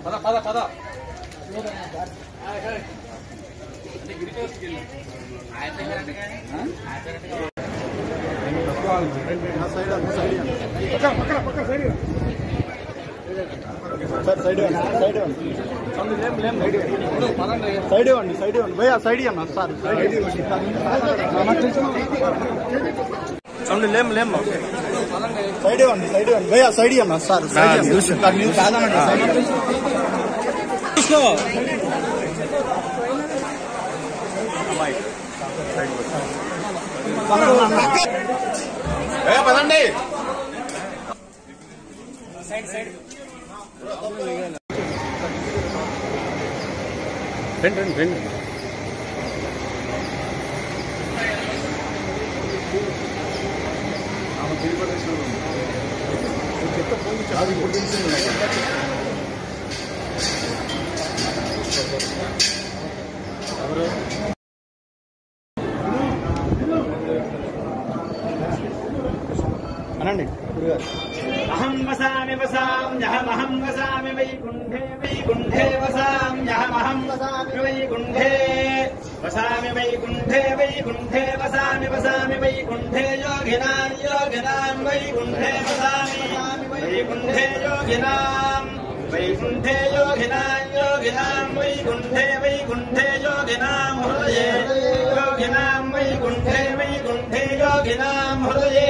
పద పద పద సైడ్ సైడ్ సైడ్ ఇవ్వండి సైడ్ ఇవ్వండి భయ్యా సైడ్ ఇవ్వండి సార్ సౌండ్ లేం లేం సైడ్ ఇవ్వండి సైడ్ ఇవ్వండి భయ్యా సైడ్ ఇవ్వండి సార్ సైడ్ ఇవ్వండి కాదనండి సైడ్ చూసుకో పదండి రండి రండి రండి అనండి గురుగారు అహం వసామి వసామ్యహమహం వసామి వైకుంఠే వైకుంఠే వసామ్యహమహం వసామి వైకుంఠే వసామి వైకుంఠే వైకుంఠే వసామి వసామి వైకుంఠే యోగినాం యోగినాం వైకుంఠే వసామి వైకుంఠే యోగినాం వైకుంఠే యోగినాం యోగినాం వైకుంఠే వైకుంఠే యోగినాం హృదయే యోగినాం వైకుంఠే వైకుంఠే యోగినాం హృదయే